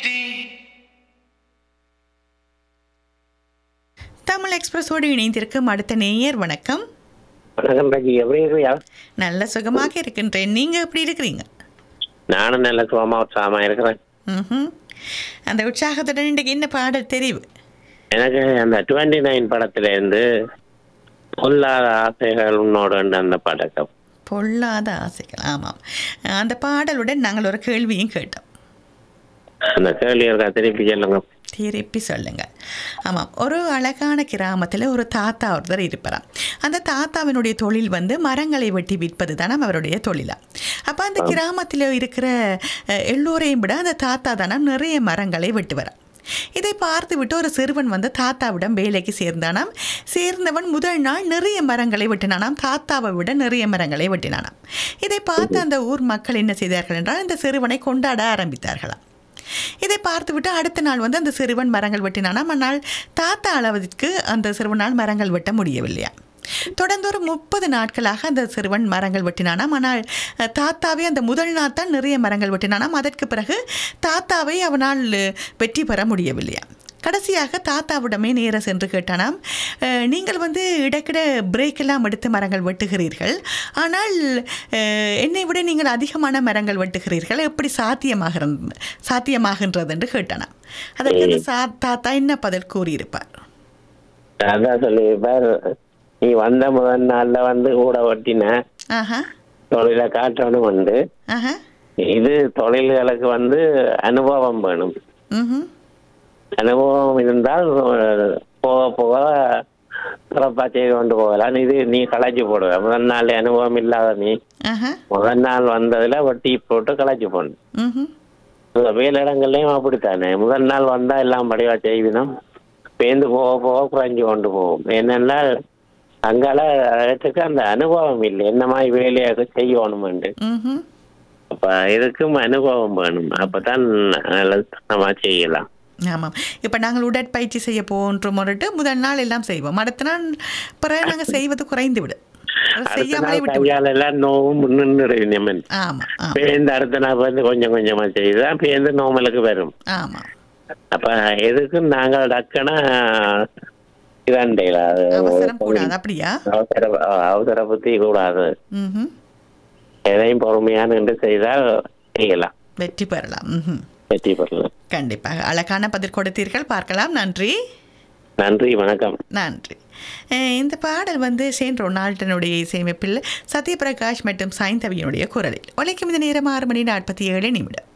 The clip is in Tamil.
தமிழ் எக்ஸ்பிரஸோடு இணைந்திருக்கும் அடுத்த நேயர் வணக்கம் வணக்கம் ராஜி எப்படி இருக்கிறியா நல்ல சுகமாக இருக்கின்றேன் நீங்க எப்படி இருக்கிறீங்க நானும் நல்ல சுகமா உற்சாகமா இருக்கிறேன் ம்ஹும். அந்த உற்சாகத்துடன் இன்றைக்கு என்ன பாடல் தெரிவு எனக்கு அந்த டுவெண்ட்டி நைன் படத்துல இருந்து பொல்லாத ஆசைகள் உன்னோடு அந்த படக்கம் பொல்லாத ஆசைகள் ஆமாம் அந்த பாடலுடன் நாங்கள் ஒரு கேள்வியும் கேட்டோம் அந்த கேள்வி இருக்கா திருப்பி சொல்லுங்க திருப்பி சொல்லுங்க ஆமாம் ஒரு அழகான கிராமத்தில் ஒரு தாத்தா ஒருத்தர் இருப்பாராம் அந்த தாத்தாவினுடைய தொழில் வந்து மரங்களை வெட்டி விற்பது தானே அவருடைய தொழிலா அப்போ அந்த கிராமத்தில் இருக்கிற அஹ், எல்லோரையும் விட அந்த தாத்தா தானே நிறைய மரங்களை வெட்டுவாராம் இதை பார்த்து விட்டு ஒரு சிறுவன் வந்து தாத்தாவிடம் வேலைக்கு சேர்ந்தானாம் சேர்ந்தவன் முதல் நாள் நிறைய மரங்களை வெட்டினானாம் தாத்தாவை விட நிறைய மரங்களை வெட்டினானாம் இதை பார்த்து அந்த ஊர் மக்கள் என்ன செய்தார்கள் என்றால் இந்த சிறுவனை கொண்டாட ஆரம்பித்தார்களாம் இதை பார்த்துவிட்டு அடுத்த நாள் வந்து அந்த சிறுவன் மரங்கள் வெட்டினானாம் ஆனால் தாத்தா அளவிற்கு அந்த சிறுவனால் மரங்கள் வெட்ட முடியவில்லையா தொடர்ந்து ஒரு முப்பது நாட்களாக அந்த சிறுவன் மரங்கள் வெட்டினானாம் ஆனால் அஹ், தாத்தாவே அந்த முதல் நாள் தான் நிறைய மரங்கள் வெட்டினானாம் அதற்கு பிறகு தாத்தாவை அவனால் அஹ், வெற்றி பெற முடியவில்லையா கடைசியாக தாத்தாவிடமே நேர சென்று கேட்டானாம் "அஹ், நீங்கள் வந்து இடைக்கிட பிரேக் எல்லாம் எடுத்து மரங்கள் வெட்டுகிறீர்கள் ஆனால் அஹ், என்னை விட நீங்கள் அதிகமான மரங்கள் வெட்டுகிறீர்கள் எப்படி சாத்தியமாகிறது சாத்தியமாகின்றது என்று கேட்டானாம் அதற்கு அந்த சா தாத்தா என்ன பதில் கூறியிருப்பார் அதான் சொல்லியிருப்பார் நீ வந்த முதல் நாள்ல வந்து கூட ஒட்டின ஆஹா தொழிலை காட்டணும் வந்து ஆஹா இது தொழில்களுக்கு வந்து அனுபவம் வேணும் ம் அனுபவம் இருந்தால் அஹ், போக போக சிறப்பா செய்து கொண்டு போகலாம் இது நீ களைச்சு போடுவ முதல் நாள் அனுபவம் இல்லாத நீ ஆஹா முதல் நாள் வந்ததுல வட்டி போட்டு களைச்சு போடணும் ம் இந்த வேலையிடங்கள்லயும் அப்படித்தானே முதல் நாள் வந்தா எல்லாம் படிவா செய்வினோம் பேந்து போக போக குறைஞ்சு கொண்டு போகும் என்னன்னா அங்கால இடத்துக்கு அந்த அனுபவம் இல்லை என்ன மாதிரி வேலையை செய்யணுமெண்டு ம் அப்ப இதுக்கும் அனுபவம் வேணும் அப்பதான் நம்ம செய்யலாம் ஆமாம் இப்போ நாங்கள் உடற்பயிற்சி செய்ய போன்றோம் முறைட்டு முதல் நாள் எல்லாம் செய்வோம் அடுத்த நாள் பிறகு நாங்கள் செய்வது குறைந்து விடும் அது அடுத்த செய்யாமலே நாள் விட்டு விடும் கையால எல்லாம் நோவும் நின்றுடு நிம்மன் ஆமாம் ஆமாம் பேருந்து அடுத்த நாள் வந்து கொஞ்சம் கொஞ்சமா செய்துதான் பேருந்து நோமலுக்கு வரும் ஆமாம் அப்ப எதுக்கும் நாங்கள் டக்குனா இதாண்டையில அவசரம் கூடாது அப்படியா அவசர அவசர புத்தி கூடாது ம் எதையும் பொறுமையான என்று செய்தால் செய்யலாம் வெற்றி பெறலாம் ம் வெற்றி பெறலாம் கண்டிப்பாக அழகான பதில் கொடுத்தீர்கள் பார்க்கலாம் நன்றி நன்றி வணக்கம் நன்றி அஹ் இந்த பாடல் வந்து சேன் ரொனால்டனுடைய இசையமைப்பில் சத்யபிரகாஷ் மற்றும் சாய்ந்தவியனுடைய குரலில் உழைக்கும் இந்த நேரம் ஆறு மணி நாற்பத்தி ஏழு நிமிடம்